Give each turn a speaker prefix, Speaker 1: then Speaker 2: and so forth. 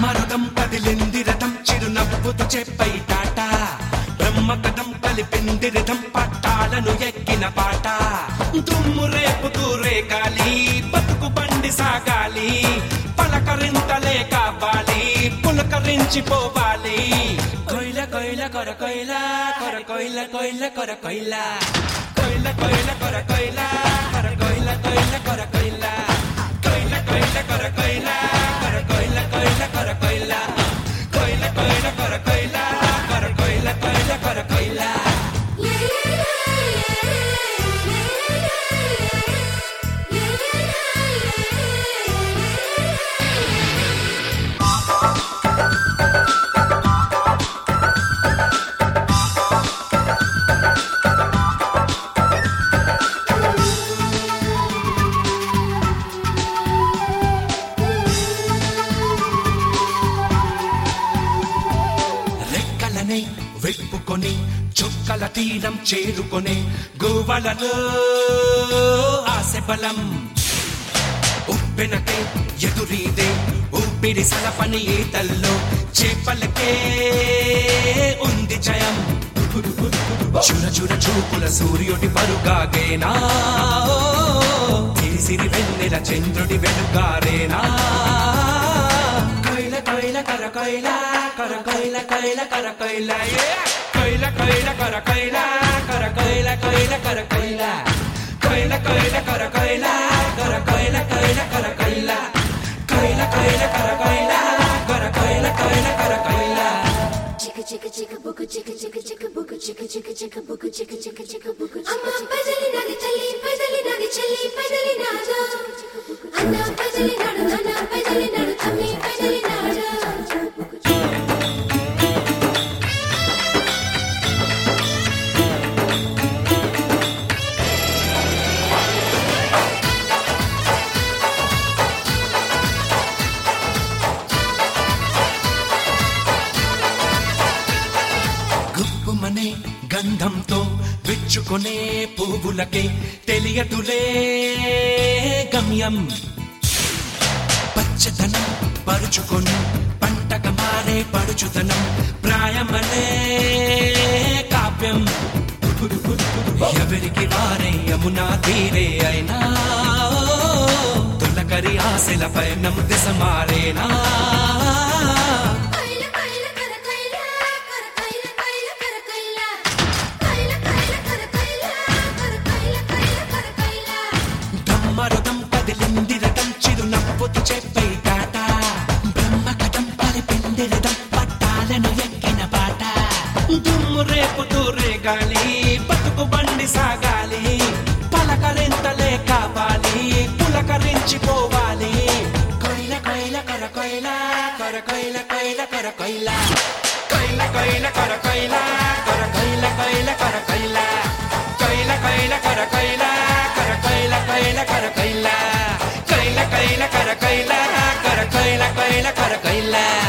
Speaker 1: బ్రహ్మరథం కదిలింది రథం చిరునవ్వుతో చెప్పై టాటా బ్రహ్మకథం కలిపింది రథం పట్టాలను ఎక్కిన పాట దుమ్ము రేపుతూ రేగాలి బతుకు బండి సాగాలి పలకరింతలే కావాలి పులకరించిపోవాలి కొయిల కొయిల కొర కొయిల కొర కొయిల కొయిల కొర కొయిల కొయిల కొయిల కొర కొయిల కొర కొయిల కొయిల కొర కొయిల కొయిల కొయిల కొర కొయిల కొర కొయిల కొయిల కొర కొయిల కొయిల కొయిల కొర కొయిల కొర కొయిల కొయిల కొర కొయిల రెక్కలనే విప్పుకొని చుక్కల తీరం చేరుకొని గువలలో ఆశ బలం ఉప్పెనకే ఎదురీదే ఊపిరి సలపని ఈతల్లో చేపలకే ఉంది జయం చుర చుర చూపుల సూర్యుడి పరుగాగేనా తీసిరి వెన్నెల చంద్రుడి వెలుగారేనా కైల కైల కర కైల కర కైల కైల కర కైల ఏ! కైల కైల కర కైల కర కైల కైల కర కైల కైల కైల కర కైల కర కైల కైల కర కైల కైల కైల కర కైల కర కైల కైల కర కైల
Speaker 2: Chicka chicka chicka booga chicka chicka chicka booga chicka chicka chicka booga chicka chicka chicka booga అమ్మ పజలి నాది చల్లి పజలి నాది చల్లి పజలి నాడు అన్న పజలి నాడు నాన్న పజలి నాడు తమ్మి పజలి నాడు
Speaker 1: గుప్పుమనే గంధంతో విచ్చుకునే పువ్వులకే తెలియదులే గమ్యం పచ్చదనం పరుచుకొని పంటగా మారే పడుచుదనం ప్రాయమనే కావ్యం ఎవరికి వారే యమునా తీరే అయినా తొలకరి ఆశల పయనం దిశ మారేనా
Speaker 2: కైల కైల కర కైల కర కైల కైల కర కైల కైల కైల కర కైల కర కైల కైల కర కైల
Speaker 1: బ్రహ్మరథం కదిలింది రథం చిరునవ్వుతు చెప్పై టాట బ్రహ్మకథం కలిపింది రథం పట్టాలను ఎక్కిన పాట దుమ్ము రేపుతూ రేగాలి బతుకు బండి సాగాలి పలకరింతలే కావాలి పులకరించిపోవాలి కొయిల కొయిల కొర కొయిల కొర కొయిల కొయిల కొర కొయిల కొయిల కొయిల కొర కొయిల కొర కొయిల కొయిల కొర కొయిల కొయిల కొయిల కొర కొయిల కొర కొయిల కొయిల కొర కొయిల కొయిల కొయిల కొర కొయిల కొర కొయిల కొయిల కొర కొయిల